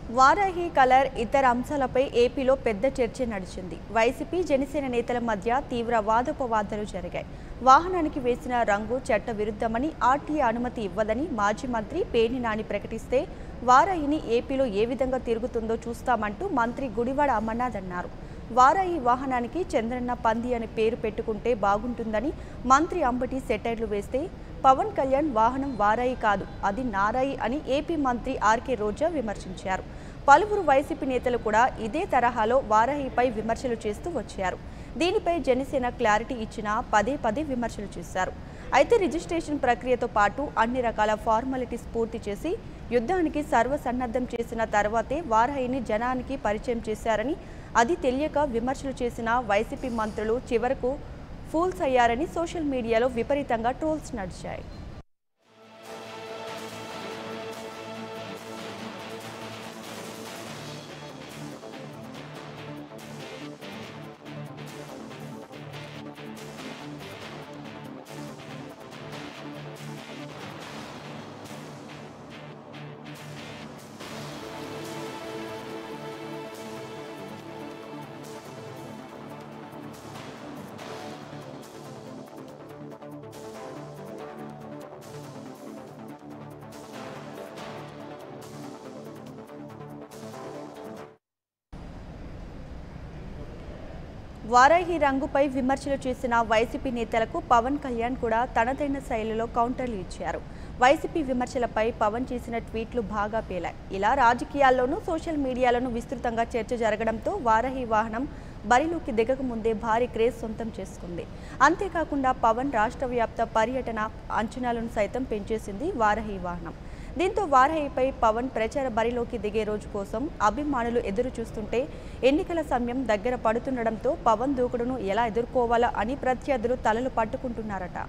Varahi colour ఇతర అంశాలపై ఏపీలో పెద్ద చర్చ నడిచింది వైసీపీ జనసేన నేతల మధ్య తీవ్ర వాదోపవాదాలు జరిగాయి వాహనానికి వేసిన రంగు చట్ట విరుద్ధమని ఆర్టీఏ అనుమతి ఇవ్వదని మాజీ మంత్రి పేర్ని నాని ప్రకటిస్తే వారాహిని ఏపీలో ఏ విధంగా తిరుగుతుందో చూస్తామంటూ మంత్రి గుడివాడ అమర్నాథ్ అన్నారు వారాయి వాహనానికి చంద్రన్న పంది అనే పేరు పెట్టుకుంటే బాగుంటుందని మంత్రి అంబటి సెటైర్లు వేస్తే పవన్ కళ్యాణ్ వాహనం వారాయి కాదు అది నారాయి అని ఏపీ మంత్రి ఆర్కే రోజా విమర్శించారు పలువురు వైసీపీ నేతలు కూడా ఇదే తరహాలో వారాహిపై విమర్శలు చేస్తూ వచ్చారు దీనిపై జనసేన క్లారిటీ ఇచ్చినా పదే పదే విమర్శలు చేశారు అయితే రిజిస్ట్రేషన్ ప్రక్రియతో పాటు అన్ని రకాల ఫార్మాలిటీస్ పూర్తి చేసి యుద్ధానికి సర్వసన్నద్ధం చేసిన తర్వాతే వారాహిని జనానికి పరిచయం చేశారని అది తెలియక విమర్శలు చేసిన వైసీపీ మంత్రులు చివరకు ఫూల్స్ అయ్యారని సోషల్ మీడియాలో విపరీతంగా ట్రోల్స్ నడిచాయి వారాహి రంగుపై విమర్శలు చేసిన వైసీపీ నేతలకు పవన్ కళ్యాణ్ కూడా తనదైన శైలిలో కౌంటర్లు ఇచ్చారు వైసీపీ విమర్శలపై పవన్ చేసిన ట్వీట్లు బాగా పేలాయి ఇలా రాజకీయాల్లోనూ సోషల్ మీడియాలోనూ విస్తృతంగా చర్చ జరగడంతో వారాహి వాహనం బరిలోకి దిగక ముందే భారీ క్రేజ్ సొంతం చేసుకుంది అంతేకాకుండా పవన్ రాష్ట్ర వ్యాప్త పర్యటన అంచనాలను సైతం పెంచేసింది వారాహి వాహనం దీంతో వారాహిపై పవన్ ప్రచార బరిలోకి దిగే రోజు కోసం అభిమానులు ఎదురు చూస్తుంటే ఎన్నికల సమయం దగ్గర పడుతుండడంతో పవన్ దూకుడును ఎలా ఎదుర్కోవాలా అని ప్రత్యర్థులు తలలు పట్టుకుంటున్నారట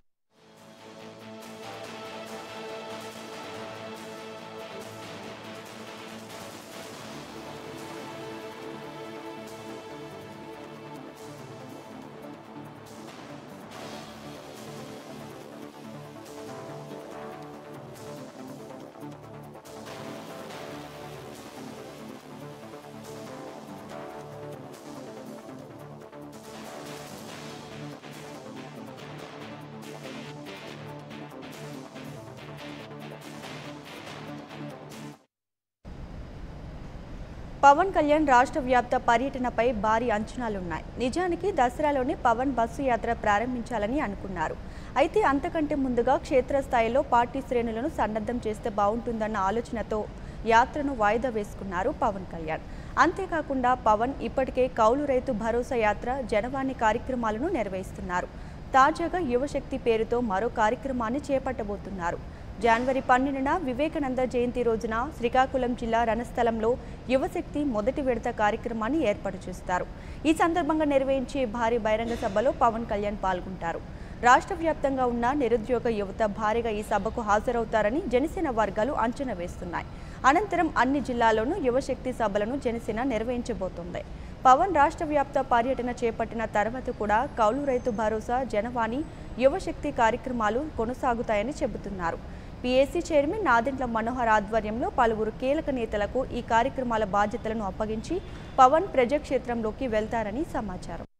పవన్ కళ్యాణ్ రాష్ట్ర వ్యాప్త పర్యటనపై భారీ అంచనాలున్నాయి నిజానికి దసరాలోనే పవన్ బస్సు యాత్ర ప్రారంభించాలని అనుకున్నారు అయితే అంతకంటే ముందుగా క్షేత్రస్థాయిలో పార్టీ శ్రేణులను సన్నద్ధం చేస్తే బాగుంటుందన్న ఆలోచనతో యాత్రను వాయిదా వేసుకున్నారు పవన్ కళ్యాణ్ అంతేకాకుండా పవన్ ఇప్పటికే కౌలు రైతు భరోసా యాత్ర జనవాణి కార్యక్రమాలను నిర్వహిస్తున్నారు తాజాగా యువశక్తి పేరుతో మరో కార్యక్రమాన్ని చేపట్టబోతున్నారు జనవరి పన్నెండున వివేకానంద జయంతి రోజున శ్రీకాకుళం జిల్లా రణస్థలంలో యువశక్తి మొదటి విడత కార్యక్రమాన్ని ఏర్పాటు చేస్తారు ఈ సందర్భంగా నిర్వహించే భారీ బహిరంగ సభలో పవన్ కళ్యాణ్ పాల్గొంటారు రాష్ట్ర వ్యాప్తంగా ఉన్న నిరుద్యోగ యువత భారీగా ఈ సభకు హాజరవుతారని జనసేన వర్గాలు అంచనా వేస్తున్నాయి అనంతరం అన్ని జిల్లాల్లోనూ యువశక్తి సభలను జనసేన నిర్వహించబోతోంది పవన్ రాష్ట్ర వ్యాప్త పర్యటన చేపట్టిన తర్వాత కూడా కౌలు రైతు భరోసా జనవాణి యువశక్తి కార్యక్రమాలు కొనసాగుతాయని చెబుతున్నారు పీఏసీ చైర్మన్ నాదెండ్ల మనోహర్ ఆధ్వర్యంలో పలువురు కీలక నేతలకు ఈ కార్యక్రమాల బాధ్యతలను అప్పగించి పవన్ ప్రజాక్షేత్రంలోకి వెళ్తారని సమాచారం